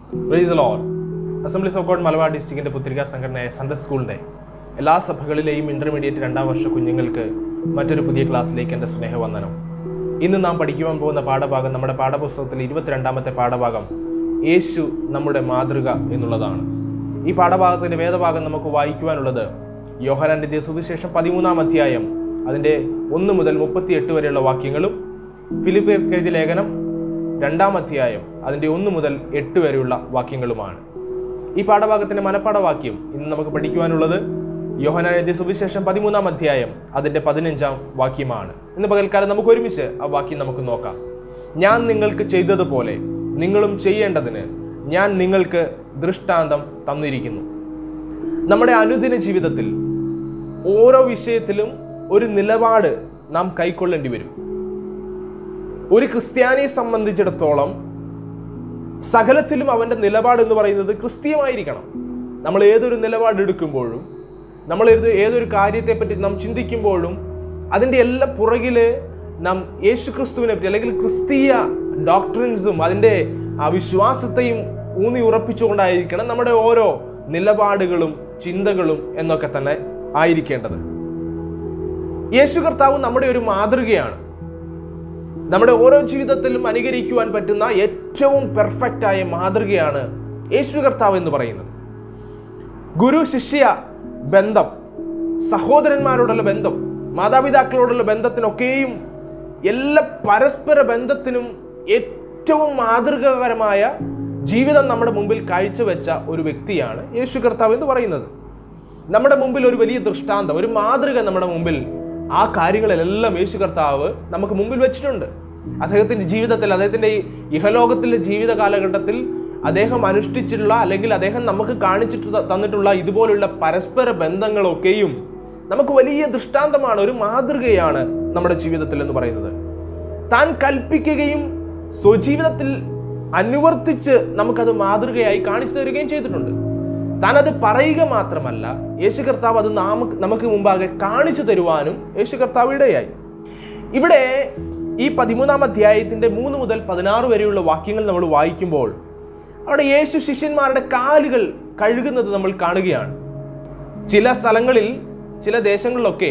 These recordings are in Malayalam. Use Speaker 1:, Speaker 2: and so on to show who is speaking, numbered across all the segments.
Speaker 1: price lord assemblies of God Malabar ഡിസ്ട്രിക്റ്റിന്റെ പുത്രികാ സംഘടനയായ സൺഡേ സ്കൂളിന്റെ എല്ലാ സഭകളിലെയും ഇന്റർമീഡിയറ്റ് രണ്ടാം വർഷ കുഞ്ഞുങ്ങൾക്ക് മറ്റൊരു പുതിയ ക്ലാസ്സിലേക്ക് എൻ്റെ സ്നേഹവന്ദനം ഇന്ന് നാം പഠിക്കുവാൻ പോകുന്ന പാഠഭാഗം നമ്മുടെ പാഠപുസ്തകത്തിലെ ഇരുപത്തിരണ്ടാമത്തെ പാഠഭാഗം യേശു നമ്മുടെ മാതൃക എന്നുള്ളതാണ് ഈ പാഠഭാഗത്തിന്റെ വേദഭാഗം നമുക്ക് വായിക്കുവാനുള്ളത് യോഹനാന്റെ സുവിശേഷം പതിമൂന്നാം അധ്യായം അതിൻ്റെ ഒന്ന് മുതൽ മുപ്പത്തിയെട്ട് വരെയുള്ള വാക്യങ്ങളും ഫിലിപ്പ് എഴുതിയ ലേഖനം രണ്ടാം അധ്യായം അതിൻ്റെ ഒന്ന് മുതൽ എട്ട് വരെയുള്ള വാക്യങ്ങളുമാണ് ഈ പാഠഭാഗത്തിന്റെ മനപ്പാഠവാക്യം ഇന്ന് നമുക്ക് പഠിക്കുവാനുള്ളത് യോഹനാൻ എഴുതിയ സുവിശേഷം പതിമൂന്നാം അധ്യായം അതിൻ്റെ പതിനഞ്ചാം വാക്യമാണ് ഇന്ന് പകൽക്കാലം നമുക്ക് ഒരുമിച്ച് ആ വാക്യം നമുക്ക് നോക്കാം ഞാൻ നിങ്ങൾക്ക് ചെയ്തതുപോലെ നിങ്ങളും ചെയ്യേണ്ടതിന് ഞാൻ നിങ്ങൾക്ക് ദൃഷ്ടാന്തം തന്നിരിക്കുന്നു നമ്മുടെ അനുദിന ജീവിതത്തിൽ ഓരോ വിഷയത്തിലും ഒരു നിലപാട് നാം കൈക്കൊള്ളേണ്ടി വരും ഒരു ക്രിസ്ത്യാനിയെ സംബന്ധിച്ചിടത്തോളം സകലത്തിലും അവൻ്റെ നിലപാട് എന്ന് പറയുന്നത് ക്രിസ്തീയമായിരിക്കണം നമ്മൾ ഏതൊരു നിലപാട് എടുക്കുമ്പോഴും നമ്മൾ ഏത് ഏതൊരു കാര്യത്തെപ്പറ്റി നാം ചിന്തിക്കുമ്പോഴും അതിൻ്റെ എല്ലാ പുറകിൽ നാം യേശു ക്രിസ്തുവിനെ പറ്റി അല്ലെങ്കിൽ ക്രിസ്തീയ ഡോക്ടറിൻസും അതിൻ്റെ ആ വിശ്വാസത്തെയും ഊന്നി ഉറപ്പിച്ചുകൊണ്ടായിരിക്കണം നമ്മുടെ ഓരോ നിലപാടുകളും ചിന്തകളും എന്നൊക്കെ തന്നെ ആയിരിക്കേണ്ടത് യേശു കർത്താവ് നമ്മുടെ ഒരു മാതൃകയാണ് നമ്മുടെ ഓരോ ജീവിതത്തിലും അനുകരിക്കുവാൻ പറ്റുന്ന ഏറ്റവും പെർഫെക്റ്റ് ആയ മാതൃകയാണ് യേശു കർത്താവ് എന്ന് പറയുന്നത് ഗുരു ശിഷ്യ ബന്ധം സഹോദരന്മാരോടുള്ള ബന്ധം മാതാപിതാക്കളോടുള്ള ബന്ധത്തിനൊക്കെയും എല്ലാ പരസ്പര ബന്ധത്തിനും ഏറ്റവും മാതൃകാകരമായ ജീവിതം നമ്മുടെ മുമ്പിൽ കാഴ്ചവെച്ച ഒരു വ്യക്തിയാണ് യേശു കർത്താവ് എന്ന് പറയുന്നത് നമ്മുടെ മുമ്പിൽ ഒരു വലിയ ദൃഷ്ടാന്തം ഒരു മാതൃക നമ്മുടെ മുമ്പിൽ ആ കാര്യങ്ങളിലെല്ലാം യേശു കർത്താവ് നമുക്ക് മുമ്പിൽ വെച്ചിട്ടുണ്ട് അദ്ദേഹത്തിന്റെ ജീവിതത്തിൽ അദ്ദേഹത്തിന്റെ ഈ ഇഹലോകത്തിലെ ജീവിത കാലഘട്ടത്തിൽ അദ്ദേഹം അനുഷ്ഠിച്ചിട്ടുള്ള അല്ലെങ്കിൽ അദ്ദേഹം നമുക്ക് കാണിച്ചിട്ട് ത- തന്നിട്ടുള്ള ഇതുപോലുള്ള പരസ്പര ബന്ധങ്ങളൊക്കെയും നമുക്ക് വലിയ ദൃഷ്ടാന്തമാണ് ഒരു മാതൃകയാണ് നമ്മുടെ ജീവിതത്തിൽ എന്ന് പറയുന്നത് താൻ കൽപ്പിക്കുകയും സ്വജീവിതത്തിൽ അനുവർത്തിച്ച് നമുക്കത് മാതൃകയായി കാണിച്ചു തരികയും ചെയ്തിട്ടുണ്ട് താൻ അത് പറയുക മാത്രമല്ല യേശു കർത്താവ് അത് നാമ നമുക്ക് മുമ്പാകെ കാണിച്ചു തരുവാനും യേശു കർത്താവ് ഇടയായി ഇവിടെ ഈ പതിമൂന്നാം അധ്യായത്തിന്റെ മൂന്ന് മുതൽ പതിനാറ് വരെയുള്ള വാക്യങ്ങൾ നമ്മൾ വായിക്കുമ്പോൾ അവിടെ യേശു ശിഷ്യന്മാരുടെ കാലുകൾ കഴുകുന്നത് നമ്മൾ കാണുകയാണ് ചില സ്ഥലങ്ങളിൽ ചില ദേശങ്ങളിലൊക്കെ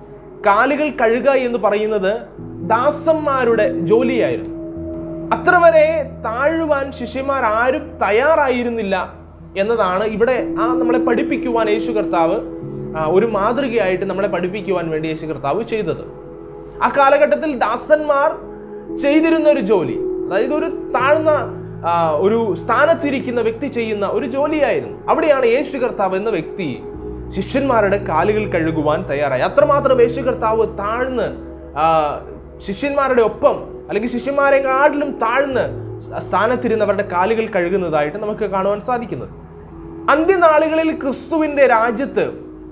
Speaker 1: കാലുകൾ കഴുകുക എന്ന് പറയുന്നത് ദാസന്മാരുടെ ജോലിയായിരുന്നു അത്ര വരെ താഴുവാൻ ശിഷ്യന്മാർ ആരും തയ്യാറായിരുന്നില്ല എന്നതാണ് ഇവിടെ ആ നമ്മളെ പഠിപ്പിക്കുവാൻ യേശു കർത്താവ് ആ, ഒരു മാതൃകയായിട്ട് നമ്മളെ പഠിപ്പിക്കുവാൻ വേണ്ടി യേശു കർത്താവ് ചെയ്തത് ആ കാലഘട്ടത്തിൽ ദാസന്മാർ ചെയ്തിരുന്ന ഒരു ജോലി അതായത് ഒരു താഴ്ന്ന ആ, ഒരു സ്ഥാനത്തിരിക്കുന്ന വ്യക്തി ചെയ്യുന്ന ഒരു ജോലിയായിരുന്നു അവിടെയാണ് യേശു കർത്താവ് എന്ന വ്യക്തി ശിഷ്യന്മാരുടെ കാലുകൾ കഴുകുവാൻ തയ്യാറായി അത്രമാത്രം യേശു കർത്താവ് താഴ്ന്ന് ആ, ശിഷ്യന്മാരുടെ ഒപ്പം അല്ലെങ്കിൽ ശിഷ്യന്മാരെക്കാട്ടിലും താഴ്ന്ന് സ്ഥാനത്തിരുന്നവരുടെ കാലുകൾ കഴുകുന്നതായിട്ട് നമുക്ക് കാണുവാൻ സാധിക്കുന്നത് അന്ത്യനാളുകളിൽ ക്രിസ്തുവിന്റെ രാജ്യത്ത്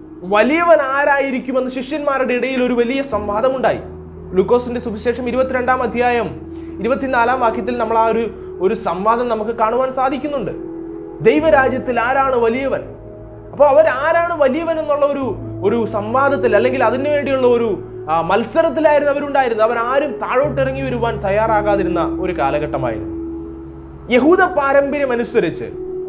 Speaker 1: വലിയവൻ ആരായിരിക്കുമെന്ന് ശിഷ്യന്മാരുടെ ഇടയിൽ ഒരു വലിയ സംവാദമുണ്ടായി ലൂക്കോസിന്റെ സുവിശേഷം ഇരുപത്തിരണ്ടാം അധ്യായം ഇരുപത്തിനാലാം വാക്യത്തിൽ നമ്മൾ ആ ഒരു ഒരു സംവാദം നമുക്ക് കാണുവാൻ സാധിക്കുന്നുണ്ട് ദൈവരാജ്യത്തിൽ ആരാണ് വലിയവൻ അപ്പോൾ അവർ ആരാണ് വലിയവൻ എന്നുള്ള ഒരു ഒരു സംവാദത്തിൽ അല്ലെങ്കിൽ അതിനു വേണ്ടിയുള്ള ഒരു ആ, മത്സരത്തിലായിരുന്നു അവരുണ്ടായിരുന്നത് അവർ ആരും താഴോട്ടിറങ്ങി വരുവാൻ തയ്യാറാകാതിരുന്ന ഒരു കാലഘട്ടമായിരുന്നു യഹൂദ പാരമ്പര്യം അനുസരിച്ച്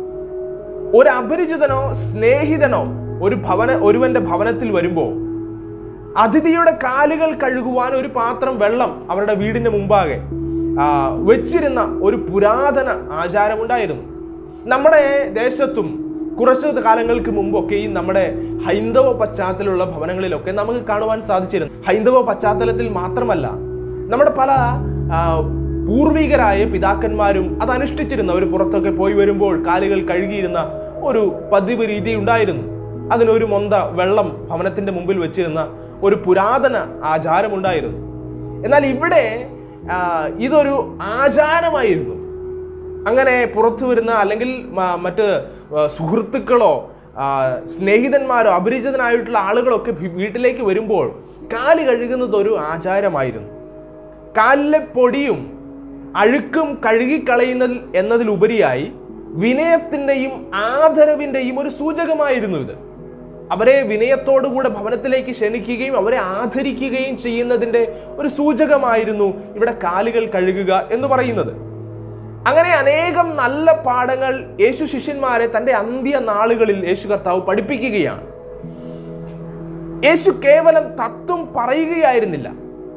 Speaker 1: ഒരു അപരിചിതനോ സ്നേഹിതനോ ഒരു ഭവന ഒരുവന്റെ ഭവനത്തിൽ വരുമ്പോൾ അതിഥിയുടെ കാലുകൾ കഴുകുവാൻ ഒരു പാത്രം വെള്ളം അവരുടെ വീടിന്റെ മുമ്പാകെ ആ, വെച്ചിരുന്ന ഒരു പുരാതന ആചാരമുണ്ടായിരുന്നു നമ്മുടെ ദേശത്തും കുറച്ച് കാലങ്ങൾക്ക് മുമ്പൊക്കെയും നമ്മുടെ ഹൈന്ദവ പശ്ചാത്തലമുള്ള ഭവനങ്ങളിലൊക്കെ നമുക്ക് കാണുവാൻ സാധിച്ചിരുന്നു ഹൈന്ദവ പശ്ചാത്തലത്തിൽ മാത്രമല്ല നമ്മുടെ പല ആ, പൂർവികരായ പിതാക്കന്മാരും അത് അനുഷ്ഠിച്ചിരുന്ന ഒരു പുറത്തൊക്കെ പോയി വരുമ്പോൾ കാലുകൾ കഴുകിയിരുന്ന ഒരു പതിവ് രീതി ഉണ്ടായിരുന്നു അതിനൊരു മൊന്ത വെള്ളം ഭവനത്തിന്റെ മുമ്പിൽ വെച്ചിരുന്ന ഒരു പുരാതന ആചാരമുണ്ടായിരുന്നു എന്നാൽ ഇവിടെ ആ, ഇതൊരു ആചാരമായിരുന്നു അങ്ങനെ പുറത്തു വരുന്ന അല്ലെങ്കിൽ മ- മറ്റ് ആ, സുഹൃത്തുക്കളോ ആ, സ്നേഹിതന്മാരോ അപരിചിതനായിട്ടുള്ള ആളുകളൊക്കെ ഭി- വീട്ടിലേക്ക് വരുമ്പോൾ കാല് കഴുകുന്നത് ഒരു ആചാരമായിരുന്നു കാലിലെ പൊടിയും അഴുക്കും കഴുകിക്കളയുന്നതിൽ എന്നതിലുപരിയായി വിനയത്തിൻ്റെയും ആദരവിൻ്റെയും ഒരു സൂചകമായിരുന്നു ഇത് അവരെ വിനയത്തോടുകൂടെ ഭവനത്തിലേക്ക് ക്ഷണിക്കുകയും അവരെ ആദരിക്കുകയും ചെയ്യുന്നതിൻ്റെ ഒരു സൂചകമായിരുന്നു ഇവിടെ കാലുകൾ കഴുകുക എന്ന് പറയുന്നത് അങ്ങനെ അനേകം നല്ല പാഠങ്ങൾ യേശു ശിഷ്യന്മാരെ തൻ്റെ അന്ത്യ നാളുകളിൽ യേശു കർത്താവ് പഠിപ്പിക്കുകയാണ് യേശു കേവലം തത്വം പറയുകയായിരുന്നില്ല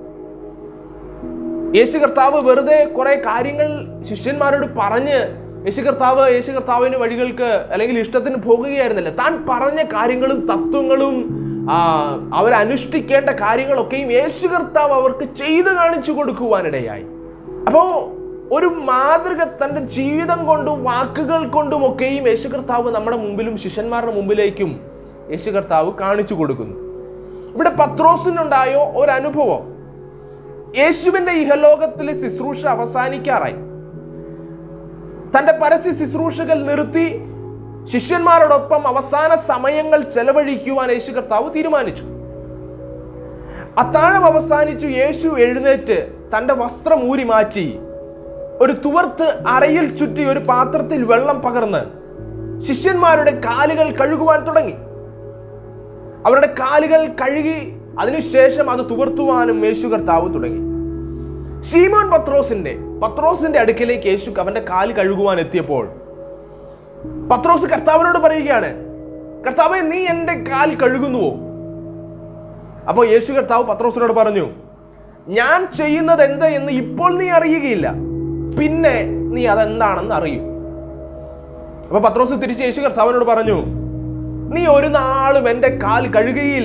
Speaker 1: യേശു കർത്താവ് വെറുതെ കുറെ കാര്യങ്ങൾ ശിഷ്യന്മാരോട് പറഞ്ഞ് യേശു കർത്താവ് യേശു കർത്താവിന് വഴികൾക്ക് അല്ലെങ്കിൽ ഇഷ്ടത്തിന് പോകുകയായിരുന്നില്ല താൻ പറഞ്ഞ കാര്യങ്ങളും തത്വങ്ങളും ആ, അവരനുഷ്ഠിക്കേണ്ട കാര്യങ്ങളൊക്കെയും യേശു കർത്താവ് അവർക്ക് ചെയ്തു കാണിച്ചു കൊടുക്കുവാനിടയായി അപ്പോൾ ഒരു മാതൃക തൻ്റെ ജീവിതം കൊണ്ടും വാക്കുകൾ കൊണ്ടുമൊക്കെയും യേശു കർത്താവ് നമ്മുടെ മുമ്പിലും ശിഷ്യന്മാരുടെ മുമ്പിലേക്കും യേശു കർത്താവ് കാണിച്ചു കൊടുക്കുന്നു ഇവിടെ പത്രോസിനുണ്ടായോ ഒരു അനുഭവം യേശുവിന്റെ ഇഹലോകത്തിലെ ശുശ്രൂഷ അവസാനിക്കാറായി തന്റെ പരസ്യ ശുശ്രൂഷകൾ നിർത്തി ശിഷ്യന്മാരോടൊപ്പം അവസാന സമയങ്ങൾ ചെലവഴിക്കുവാൻ യേശു കർത്താവ് തീരുമാനിച്ചു അത്താഴം അവസാനിച്ചു യേശു എഴുന്നേറ്റ് തന്റെ വസ്ത്രം ഊരി മാറ്റി ഒരു തുവർത്ത് അരയിൽ ചുറ്റി ഒരു പാത്രത്തിൽ വെള്ളം പകർന്ന് ശിഷ്യന്മാരുടെ കാലുകൾ കഴുകുവാൻ തുടങ്ങി അവരുടെ കാലുകൾ കഴുകി അതിനുശേഷം അത് തുവർത്തുവാനും യേശു കർത്താവ് തുടങ്ങി ശീമോൻ പത്രോസിന്റെ പത്രോസിന്റെ അടുക്കലേക്ക് യേശു അവന്റെ കാല് കഴുകുവാൻ എത്തിയപ്പോൾ പത്രോസ് കർത്താവിനോട് പറയുകയാണ് കർത്താവെ നീ എൻ്റെ കാൽ കഴുകുന്നുവോ അപ്പോൾ യേശു കർത്താവ് പത്രോസിനോട് പറഞ്ഞു ഞാൻ ചെയ്യുന്നത് എന്താ എന്ന് ഇപ്പോൾ നീ അറിയുകയില്ല പിന്നെ നീ അതെന്താണെന്ന് അറിയും അപ്പൊ പത്രോസ് തിരിച്ച് യേശു കർത്താവിനോട് പറഞ്ഞു നീ ഒരു നാളും എൻ്റെ കാൽ കഴുകുകയില്ല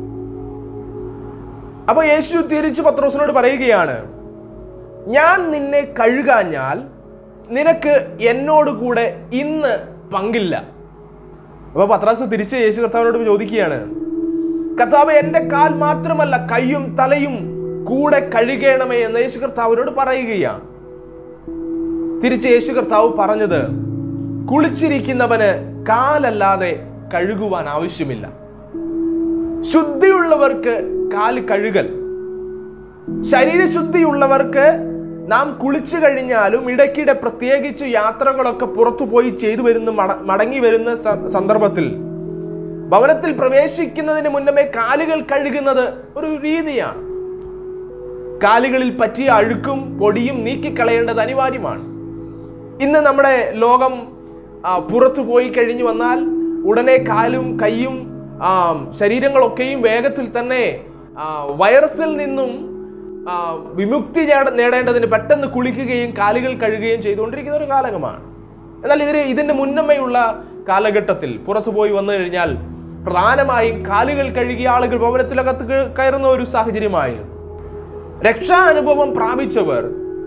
Speaker 1: അപ്പൊ യേശു തിരിച്ച് പത്രോസിനോട് പറയുകയാണ് ഞാൻ നിന്നെ കഴുകാഞ്ഞാൽ നിനക്ക് എന്നോട് കൂടെ ഇന്ന് പങ്കില്ല അപ്പൊ പത്രാസ് തിരിച്ച് യേശു കർത്താവിനോട് ചോദിക്കുകയാണ് കർത്താവ് എൻ്റെ കാൽ മാത്രമല്ല കൈയും തലയും കൂടെ കഴുകണമേ എന്ന് യേശു കർത്താവിനോട് പറയുകയാണ് തിരിച്ച് യേശു കർത്താവ് പറഞ്ഞത് കുളിച്ചിരിക്കുന്നവന് കാലല്ലാതെ കഴുകുവാൻ ആവശ്യമില്ല ശുദ്ധിയുള്ളവർക്ക് കാൽ കഴുകൽ ശരീരശുദ്ധിയുള്ളവർക്ക് നാം കുളിച്ചു കഴിഞ്ഞാലും ഇടയ്ക്കിടെ പ്രത്യേകിച്ച് യാത്രകളൊക്കെ പുറത്തു പോയി ചെയ്തു വരുന്ന മട- മടങ്ങി വരുന്ന സ- സന്ദർഭത്തിൽ ഭവനത്തിൽ പ്രവേശിക്കുന്നതിന് മുന്നമേ കാലുകൾ കഴുകുന്നത് ഒരു രീതിയാണ് കാലുകളിൽ പറ്റിയ അഴുക്കും പൊടിയും നീക്കിക്കളയേണ്ടത് അനിവാര്യമാണ് ഇന്ന് നമ്മുടെ ലോകം ആ, പുറത്തു പോയി കഴിഞ്ഞു വന്നാൽ ഉടനെ കാലും കൈയും ആ, ശരീരങ്ങളൊക്കെയും വേഗത്തിൽ തന്നെ ആ, വൈറസിൽ നിന്നും ആ, വിമുക്തി നേട- നേടേണ്ടതിന് പെട്ടെന്ന് കുളിക്കുകയും കാലുകൾ കഴുകുകയും ചെയ്തുകൊണ്ടിരിക്കുന്ന ഒരു കാലമാണ് എന്നാൽ ഇതിന് ഇതിന്റെ മുന്നമേയുള്ള കാലഘട്ടത്തിൽ പുറത്തു പോയി വന്നു കഴിഞ്ഞാൽ പ്രധാനമായും കാലുകൾ കഴുകിയ ആളുകൾ ഭവനത്തിലകത്ത് ക- കയറുന്ന ഒരു സാഹചര്യമായിരുന്നു രക്ഷാനുഭവം പ്രാപിച്ചവർ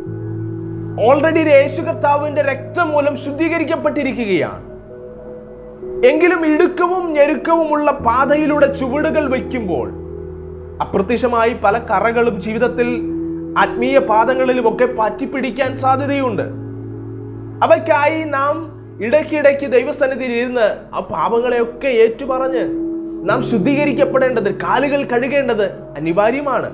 Speaker 1: ഓൾറെഡി യേശു കർത്താവിന്റെ രക്തം മൂലം ശുദ്ധീകരിക്കപ്പെട്ടിരിക്കുകയാണ് എങ്കിലും ഇടുക്കവും ഞെരുക്കവുമുള്ള പാതയിലൂടെ ചുവടുകൾ വയ്ക്കുമ്പോൾ അപ്രത്യക്ഷമായി പല കറകളും ജീവിതത്തിൽ ആത്മീയ പാദങ്ങളിലുമൊക്കെ പറ്റിപ്പിടിക്കാൻ സാധ്യതയുണ്ട് അവയ്ക്കായി നാം ഇടയ്ക്കിടയ്ക്ക് ദൈവസന്നിധിയിൽ ഇരുന്ന് ആ പാപങ്ങളെയൊക്കെ ഏറ്റുപറഞ്ഞ് നാം ശുദ്ധീകരിക്കപ്പെടേണ്ടത് കാലുകൾ കഴുകേണ്ടത് അനിവാര്യമാണ്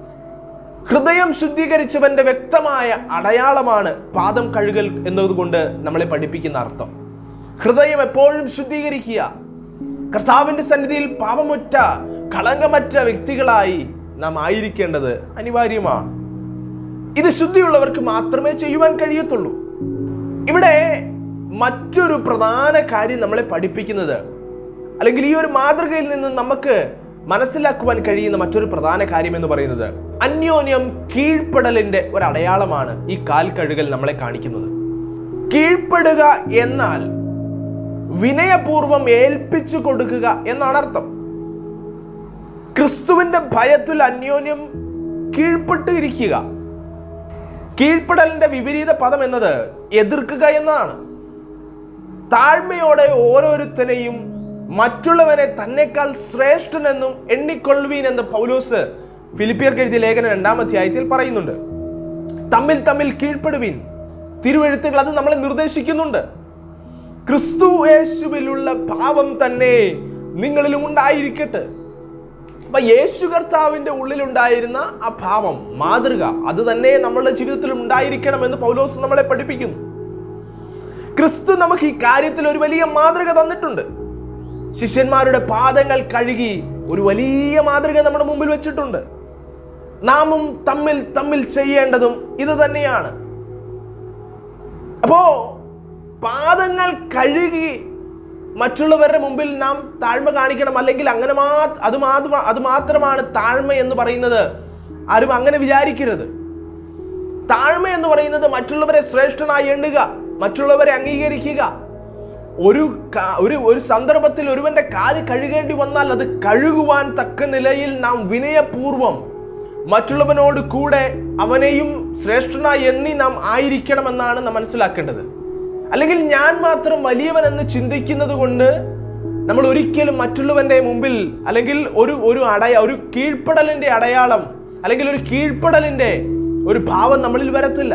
Speaker 1: ഹൃദയം ശുദ്ധീകരിച്ചവന്റെ വ്യക്തമായ അടയാളമാണ് പാദം കഴുകൽ എന്നതുകൊണ്ട് നമ്മളെ പഠിപ്പിക്കുന്ന അർത്ഥം ഹൃദയം എപ്പോഴും ശുദ്ധീകരിക്കുക കർത്താവിന്റെ സന്നിധിയിൽ പാപമൊറ്റ കളങ്കമറ്റ വ്യക്തികളായി നാം ആയിരിക്കേണ്ടത് അനിവാര്യമാണ് ഇത് ശുദ്ധിയുള്ളവർക്ക് മാത്രമേ ചെയ്യുവാൻ കഴിയത്തുള്ളൂ ഇവിടെ മറ്റൊരു പ്രധാന കാര്യം നമ്മളെ പഠിപ്പിക്കുന്നത് അല്ലെങ്കിൽ ഈ ഒരു മാതൃകയിൽ നിന്ന് നമുക്ക് മനസ്സിലാക്കുവാൻ കഴിയുന്ന മറ്റൊരു പ്രധാന കാര്യം എന്ന് പറയുന്നത് അന്യോന്യം കീഴ്പ്പെടലിന്റെ ഒരു അടയാളമാണ് ഈ കാൽ കഴുകൽ നമ്മളെ കാണിക്കുന്നത് കീഴ്പ്പെടുക എന്നാൽ വിനയപൂർവം ഏൽപ്പിച്ചു കൊടുക്കുക എന്നാണ് അർത്ഥം ക്രിസ്തുവിന്റെ ഭയത്തിൽ അന്യോന്യം കീഴ്പ്പെട്ടിരിക്കുക കീഴ്പ്പെടലിന്റെ വിപരീത പദം എന്നത് എതിർക്കുക എന്നതാണ് താഴ്മയോടെ ഓരോരുത്തനെയും മറ്റുള്ളവനെ തന്നെക്കാൾ ശ്രേഷ്ഠനെന്നും എണ്ണിക്കൊള്ളുവീൻ എന്ന് പൗലോസ് ഫിലിപ്പിയർക്ക് എഴുതിയ ലേഖനം രണ്ടാം അധ്യായത്തിൽ പറയുന്നുണ്ട് തമ്മിൽ തമ്മിൽ കീഴ്പ്പെടുവീൻ തിരുവെഴുത്തുകൾ അത് നമ്മളെ നിർദ്ദേശിക്കുന്നുണ്ട് ക്രിസ്തു യേശുവിലുള്ള ഭാവം തന്നെ നിങ്ങളിലും ഉണ്ടായിരിക്കട്ടെ അപ്പൊ യേശു കർത്താവിന്റെ ഉള്ളിലുണ്ടായിരുന്ന ആ ഭാവം മാതൃക അത് തന്നെ നമ്മളുടെ ജീവിതത്തിൽ ഉണ്ടായിരിക്കണമെന്ന് പൗലോസ് നമ്മളെ പഠിപ്പിക്കുന്നു ക്രിസ്തു നമുക്ക് ഈ കാര്യത്തിൽ ഒരു വലിയ മാതൃക തന്നിട്ടുണ്ട് ശിഷ്യന്മാരുടെ പാദങ്ങൾ കഴുകി ഒരു വലിയ മാതൃക നമ്മുടെ മുമ്പിൽ വെച്ചിട്ടുണ്ട് നാമും തമ്മിൽ തമ്മിൽ ചെയ്യേണ്ടതും ഇത് തന്നെയാണ് അപ്പോ പാദങ്ങൾ കഴുകി മറ്റുള്ളവരുടെ മുമ്പിൽ നാം താഴ്മ കാണിക്കണം അല്ലെങ്കിൽ അങ്ങനെ മാ അത് മാത്രം അത് മാത്രമാണ് താഴ്മ എന്ന് പറയുന്നത് ആരും അങ്ങനെ വിചാരിക്കരുത് താഴ്മ എന്ന് പറയുന്നത് മറ്റുള്ളവരെ ശ്രേഷ്ഠനായി എണ്ണുക മറ്റുള്ളവരെ അംഗീകരിക്കുക ഒരു കാ- ഒരു ഒരു സന്ദർഭത്തിൽ ഒരുവന്റെ കാല് കഴുകേണ്ടി വന്നാൽ അത് കഴുകുവാൻ തക്ക നിലയിൽ നാം വിനയപൂർവം മറ്റുള്ളവനോട് കൂടെ അവനെയും ശ്രേഷ്ഠനായി എണ്ണി നാം ആയിരിക്കണമെന്നാണ് നാം മനസ്സിലാക്കേണ്ടത് അല്ലെങ്കിൽ ഞാൻ മാത്രം വലിയവൻ എന്ന് ചിന്തിക്കുന്നത് കൊണ്ട് നമ്മൾ ഒരിക്കലും മറ്റുള്ളവന്റെ മുമ്പിൽ അല്ലെങ്കിൽ ഒരു ഒരു അടയ ഒരു കീഴ്പ്പെടലിന്റെ അടയാളം അല്ലെങ്കിൽ ഒരു കീഴ്പ്പെടലിന്റെ ഒരു ഭാവം നമ്മളിൽ വരത്തില്ല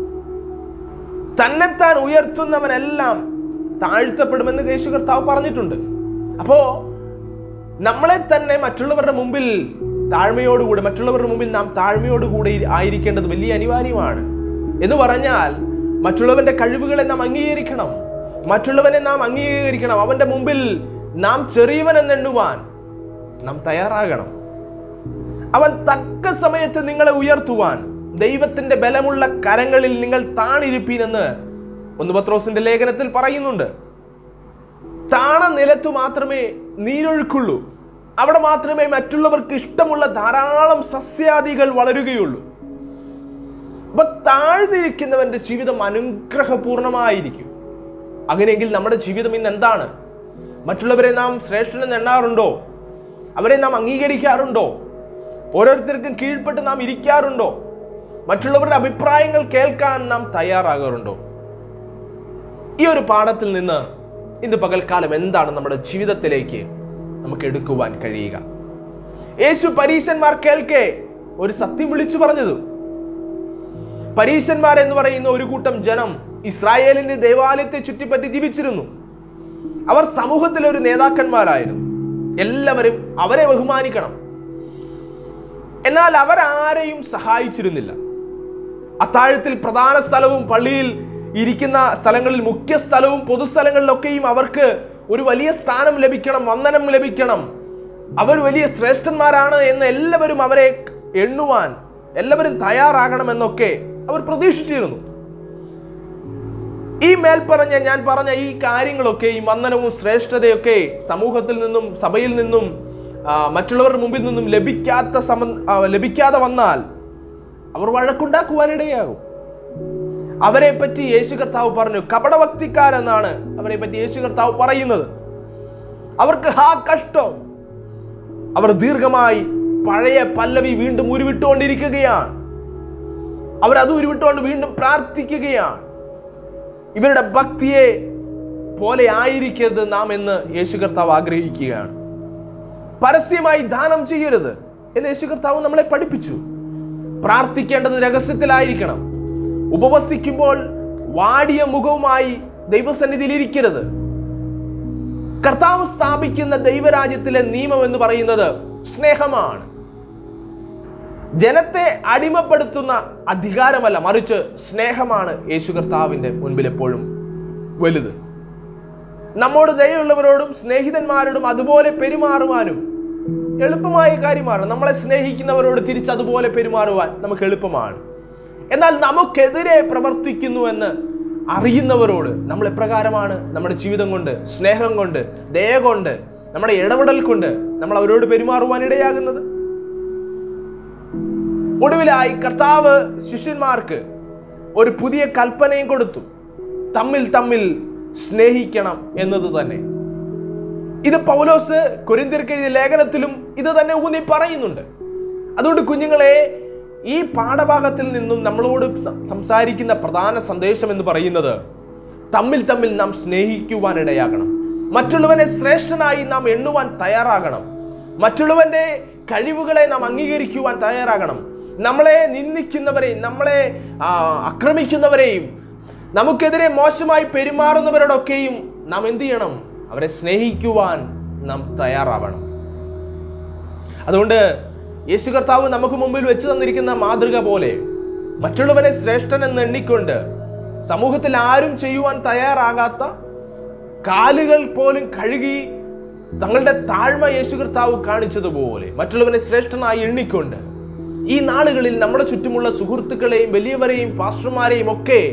Speaker 1: തന്നെത്താൻ ഉയർത്തുന്നവനെല്ലാം താഴ്ത്തപ്പെടുമെന്ന് യേശു കർത്താവ് പറഞ്ഞിട്ടുണ്ട് അപ്പോ നമ്മളെ തന്നെ മറ്റുള്ളവരുടെ മുമ്പിൽ താഴ്മയോടുകൂടി മറ്റുള്ളവരുടെ മുമ്പിൽ നാം താഴ്മയോടുകൂടി ആയിരിക്കേണ്ടത് വലിയ അനിവാര്യമാണ് എന്ന് പറഞ്ഞാൽ മറ്റുള്ളവന്റെ കഴിവുകളെ നാം അംഗീകരിക്കണം മറ്റുള്ളവനെ നാം അംഗീകരിക്കണം അവന്റെ മുമ്പിൽ നാം ചെറിയവൻ എന്നെണ്ണുവാൻ നാം തയ്യാറാകണം അവൻ തക്ക സമയത്ത് നിങ്ങളെ ഉയർത്തുവാൻ ദൈവത്തിന്റെ ബലമുള്ള കരങ്ങളിൽ നിങ്ങൾ താണിരിപ്പീനെന്ന് ഒന്ന് പത്രോസിന്റെ ലേഖനത്തിൽ പറയുന്നുണ്ട് താണ നിലത്തു മാത്രമേ നീരൊഴുക്കുള്ളൂ അവിടെ മാത്രമേ മറ്റുള്ളവർക്ക് ഇഷ്ടമുള്ള ധാരാളം സസ്യാദികൾ വളരുകയുള്ളൂ അപ്പൊ താഴ്ന്നിരിക്കുന്നവന്റെ ജീവിതം അനുഗ്രഹപൂർണമായിരിക്കും അങ്ങനെയെങ്കിൽ നമ്മുടെ ജീവിതം ഇന്ന് എന്താണ് മറ്റുള്ളവരെ നാം ശ്രേഷ്ഠനെന്ന് എണ്ണാറുണ്ടോ അവരെ നാം അംഗീകരിക്കാറുണ്ടോ ഓരോരുത്തർക്കും കീഴ്പ്പെട്ട് നാം ഇരിക്കാറുണ്ടോ മറ്റുള്ളവരുടെ അഭിപ്രായങ്ങൾ കേൾക്കാൻ നാം തയ്യാറാകാറുണ്ടോ ഈ ഒരു പാഠത്തിൽ നിന്ന് ഇന്ന് പകൽക്കാലം എന്താണ് നമ്മുടെ ജീവിതത്തിലേക്ക് നമുക്ക് എടുക്കുവാൻ കഴിയുക യേശു പരീശന്മാർ കേൾക്കെ ഒരു സത്യം വിളിച്ചു പറഞ്ഞത് പരീശന്മാർ എന്ന് പറയുന്ന ഒരു കൂട്ടം ജനം ഇസ്രായേലിന്റെ ദേവാലയത്തെ ചുറ്റിപ്പറ്റി ജീവിച്ചിരുന്നു അവർ സമൂഹത്തിലെ ഒരു നേതാക്കന്മാരായിരുന്നു എല്ലാവരും അവരെ ബഹുമാനിക്കണം എന്നാൽ അവരാരെയും സഹായിച്ചിരുന്നില്ല അത്താഴത്തിൽ പ്രധാന സ്ഥലവും പള്ളിയിൽ ഇരിക്കുന്ന സ്ഥലങ്ങളിൽ മുഖ്യ സ്ഥലവും പൊതുസ്ഥലങ്ങളിലൊക്കെയും അവർക്ക് ഒരു വലിയ സ്ഥാനം ലഭിക്കണം വന്ദനം ലഭിക്കണം അവർ വലിയ ശ്രേഷ്ഠന്മാരാണ് എന്ന് എല്ലാവരും അവരെ എണ്ണുവാൻ എല്ലാവരും തയ്യാറാകണമെന്നൊക്കെ അവർ പ്രതീക്ഷിച്ചിരുന്നു ഈ മേൽപ്പറഞ്ഞ ഞാൻ പറഞ്ഞ ഈ കാര്യങ്ങളൊക്കെ ഈ വന്ദനവും ശ്രേഷ്ഠതയൊക്കെ സമൂഹത്തിൽ നിന്നും സഭയിൽ നിന്നും ആ, മറ്റുള്ളവരുടെ മുമ്പിൽ നിന്നും ലഭിക്കാത്ത സമ ആ, ലഭിക്കാതെ വന്നാൽ അവർ വഴക്കുണ്ടാക്കുവാനിടയാകും അവരെ പറ്റി യേശു കർത്താവ് പറഞ്ഞു കപടഭക്തിക്കാരെന്നാണ് അവരെ പറ്റി യേശു കർത്താവ് പറയുന്നത് അവർക്ക് ഹാ കഷ്ടം അവർ ദീർഘമായി പഴയ പല്ലവി വീണ്ടും ഉരുവിട്ടുകൊണ്ടിരിക്കുകയാണ് അവർ അത് ഉരുവിട്ടുകൊണ്ട് വീണ്ടും പ്രാർത്ഥിക്കുകയാണ് ഇവരുടെ ഭക്തിയെ പോലെ ആയിരിക്കരുത് നാം എന്ന് യേശു കർത്താവ് ആഗ്രഹിക്കുകയാണ് പരസ്യമായി ദാനം ചെയ്യരുത് എന്ന് യേശു കർത്താവ് നമ്മളെ പഠിപ്പിച്ചു പ്രാർത്ഥിക്കേണ്ടത് രഹസ്യത്തിലായിരിക്കണം ഉപവസിക്കുമ്പോൾ വാടിയ മുഖവുമായി ദൈവസന്നിധിയിൽ ഇരിക്കരുത് കർത്താവ് സ്ഥാപിക്കുന്ന ദൈവരാജ്യത്തിലെ നിയമം എന്ന് പറയുന്നത് സ്നേഹമാണ് ജനത്തെ അടിമപ്പെടുത്തുന്ന അധികാരമല്ല മറിച്ച് സ്നേഹമാണ് യേശു കർത്താവിൻ്റെ മുൻപിൽ എപ്പോഴും വലുത് നമ്മോട് ദയുള്ളവരോടും സ്നേഹിതന്മാരോടും അതുപോലെ പെരുമാറുവാനും എളുപ്പമായ കാര്യമാണ് നമ്മളെ സ്നേഹിക്കുന്നവരോട് തിരിച്ച് അതുപോലെ പെരുമാറുവാൻ നമുക്ക് എളുപ്പമാണ് എന്നാൽ നമുക്കെതിരെ പ്രവർത്തിക്കുന്നു എന്ന് അറിയുന്നവരോട് നമ്മൾ എപ്രകാരമാണ് നമ്മുടെ ജീവിതം കൊണ്ട് സ്നേഹം കൊണ്ട് ദയ കൊണ്ട് നമ്മുടെ ഇടപെടൽ കൊണ്ട് നമ്മൾ അവരോട് പെരുമാറുവാൻ ഇടയാകുന്നത് ഒടുവിലായി കർത്താവ് ശിഷ്യന്മാർക്ക് ഒരു പുതിയ കൽപ്പനയും കൊടുത്തു തമ്മിൽ തമ്മിൽ സ്നേഹിക്കണം എന്നത് തന്നെ ഇത് പൗലോസ് കൊരിന്തിർക്ക് എഴുതിയ ലേഖനത്തിലും ഇത് തന്നെ ഊന്നി പറയുന്നുണ്ട് അതുകൊണ്ട് കുഞ്ഞുങ്ങളെ ഈ പാഠഭാഗത്തിൽ നിന്നും നമ്മളോട് സം- സംസാരിക്കുന്ന പ്രധാന സന്ദേശം എന്ന് പറയുന്നത് തമ്മിൽ തമ്മിൽ നാം സ്നേഹിക്കുവാനിടയാകണം മറ്റുള്ളവനെ ശ്രേഷ്ഠനായി നാം എണ്ണുവാൻ തയ്യാറാകണം മറ്റുള്ളവന്റെ കഴിവുകളെ നാം അംഗീകരിക്കുവാൻ തയ്യാറാകണം നമ്മളെ നിന്ദിക്കുന്നവരെയും നമ്മളെ ആ, ആക്രമിക്കുന്നവരെയും നമുക്കെതിരെ മോശമായി പെരുമാറുന്നവരോടൊക്കെയും നാം എന്ത് ചെയ്യണം അവരെ സ്നേഹിക്കുവാൻ നാം തയ്യാറാവണം അതുകൊണ്ട് യേശു കർത്താവ് നമുക്ക് മുമ്പിൽ വെച്ച് തന്നിരിക്കുന്ന മാതൃക പോലെ മറ്റുള്ളവനെ ശ്രേഷ്ഠൻ എന്ന് എണ്ണിക്കൊണ്ട് സമൂഹത്തിൽ ആരും ചെയ്യുവാൻ തയ്യാറാകാത്ത കാലുകൾ പോലും കഴുകി തങ്ങളുടെ താഴ്മ യേശു കർത്താവ് കാണിച്ചതുപോലെ മറ്റുള്ളവനെ ശ്രേഷ്ഠനായി എണ്ണിക്കൊണ്ട് ഈ നാളുകളിൽ നമ്മുടെ ചുറ്റുമുള്ള സുഹൃത്തുക്കളെയും വലിയവരെയും പാസ്റ്റർമാരെയും ഒക്കെ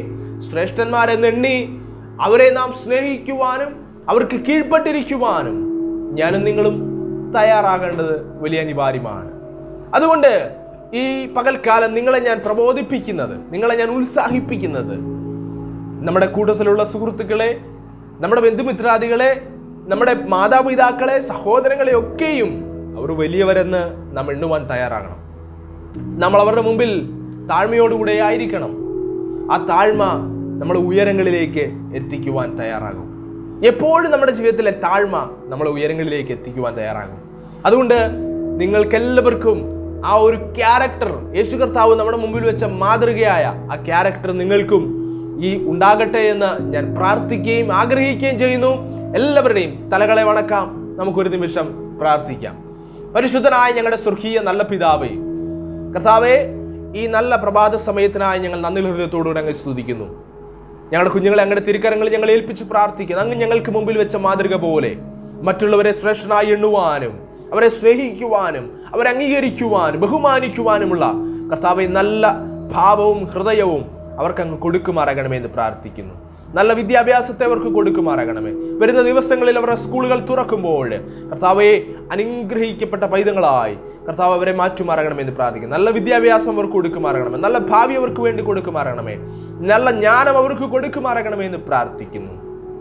Speaker 1: ശ്രേഷ്ഠന്മാരെന്ന് എണ്ണി അവരെ നാം സ്നേഹിക്കുവാനും അവർക്ക് കീഴ്പ്പെട്ടിരിക്കുവാനും ഞാനും നിങ്ങളും തയ്യാറാകേണ്ടത് വലിയ അനിവാര്യമാണ് അതുകൊണ്ട് ഈ പകൽക്കാലം നിങ്ങളെ ഞാൻ പ്രബോധിപ്പിക്കുന്നത് നിങ്ങളെ ഞാൻ ഉത്സാഹിപ്പിക്കുന്നത് നമ്മുടെ കൂട്ടത്തിലുള്ള സുഹൃത്തുക്കളെ നമ്മുടെ ബന്ധുമിത്രാദികളെ നമ്മുടെ മാതാപിതാക്കളെ സഹോദരങ്ങളെ ഒക്കെയും അവർ വലിയവരെന്ന് നാം എണ്ണുവാൻ തയ്യാറാകണം നമ്മൾ അവരുടെ മുമ്പിൽ താഴ്മയോടുകൂടെ ആയിരിക്കണം ആ താഴ്മ നമ്മൾ ഉയരങ്ങളിലേക്ക് എത്തിക്കുവാൻ തയ്യാറാകും എപ്പോഴും നമ്മുടെ ജീവിതത്തിലെ താഴ്മ നമ്മളെ ഉയരങ്ങളിലേക്ക് എത്തിക്കുവാൻ തയ്യാറാകും അതുകൊണ്ട് നിങ്ങൾക്കെല്ലാവർക്കും ആ ഒരു ക്യാരക്ടർ യേശു കർത്താവ് നമ്മുടെ മുമ്പിൽ വെച്ച മാതൃകയായ ആ ക്യാരക്ടർ നിങ്ങൾക്കും ഈ ഉണ്ടാകട്ടെ എന്ന് ഞാൻ പ്രാർത്ഥിക്കുകയും ആഗ്രഹിക്കുകയും ചെയ്യുന്നു എല്ലാവരുടെയും തലകളെ വണക്കാം നമുക്കൊരു നിമിഷം പ്രാർത്ഥിക്കാം പരിശുദ്ധനായ ഞങ്ങളുടെ സ്വർഗീയ നല്ല പിതാവേ കർത്താവെ ഈ നല്ല പ്രഭാത സമയത്തിനായി ഞങ്ങൾ നന്ദി ഹൃദയത്തോടുകൂടെ അങ്ങ് സ്തുതിക്കുന്നു ഞങ്ങളുടെ കുഞ്ഞുങ്ങളെ അങ്ങയുടെ തിരുക്കരങ്ങളിൽ ഞങ്ങൾ ഏൽപ്പിച്ച് പ്രാർത്ഥിക്കുന്നു അങ്ങ് ഞങ്ങൾക്ക് മുമ്പിൽ വെച്ച മാതൃക പോലെ മറ്റുള്ളവരെ ശ്രേഷ്ഠനായി എണ്ണുവാനും അവരെ സ്നേഹിക്കുവാനും അവരെ അംഗീകരിക്കുവാനും ബഹുമാനിക്കുവാനുമുള്ള കർത്താവെ നല്ല ഭാവവും ഹൃദയവും അവർക്ക് അങ്ങ് കൊടുക്കുമാറാകണമേ എന്ന് പ്രാർത്ഥിക്കുന്നു നല്ല വിദ്യാഭ്യാസത്തെ അവർക്ക് കൊടുക്കുമാറാകണമേ വരുന്ന ദിവസങ്ങളിൽ അവരുടെ സ്കൂളുകൾ തുറക്കുമ്പോൾ കർത്താവെ അനുഗ്രഹിക്കപ്പെട്ട പൈതങ്ങളായി കർത്താവ് അവരെ മാറ്റുമാറാകണമെന്ന് പ്രാർത്ഥിക്കുന്നു നല്ല വിദ്യാഭ്യാസം അവർക്ക് കൊടുക്കുമാറാകണമേ നല്ല ഭാവി അവർക്ക് വേണ്ടി കൊടുക്കുമാറാകണമേ നല്ല ജ്ഞാനം അവർക്ക് കൊടുക്കുമാറാകണമേ എന്ന് പ്രാർത്ഥിക്കുന്നു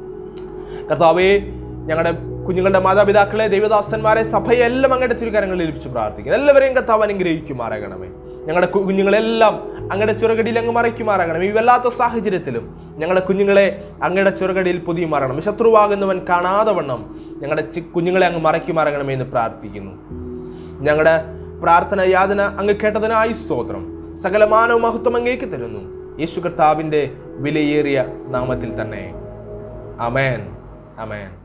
Speaker 1: കർത്താവെ ഞങ്ങളുടെ കുഞ്ഞുങ്ങളുടെ മാതാപിതാക്കളെ ദൈവദാസന്മാരെ സഭയെ എല്ലാം അങ്ങയുടെ തിരുകരങ്ങളിൽ ഏൽപ്പിച്ച് പ്രാർത്ഥിക്കുന്നു എല്ലാവരെയും കർത്താവ് അനുഗ്രഹിക്കുമാറാകണമേ ഞങ്ങളുടെ കു- കുഞ്ഞുങ്ങളെല്ലാം അങ്ങയുടെ ചുരകടിയിൽ അങ്ങ് മറയ്ക്കുമാറാകണം ഈ വല്ലാത്ത സാഹചര്യത്തിലും ഞങ്ങളുടെ കുഞ്ഞുങ്ങളെ അങ്ങയുടെ ചുരകടിയിൽ പൊതിയുമാറണം ശത്രുവാകുന്നവൻ കാണാതെ വണ്ണം ഞങ്ങളുടെ ചി- കുഞ്ഞുങ്ങളെ അങ്ങ് മറയ്ക്കുമാറാകണമേ എന്ന് പ്രാർത്ഥിക്കുന്നു ഞങ്ങളുടെ പ്രാർത്ഥന യാതന അങ്ങ് കേട്ടതിനായി സ്തോത്രം സകല മാനവ മഹത്വം അങ്ങേക്ക് തരുന്നു യേശു കർത്താവിൻ്റെ വിലയേറിയ നാമത്തിൽ തന്നെ അമേൻ അമേൻ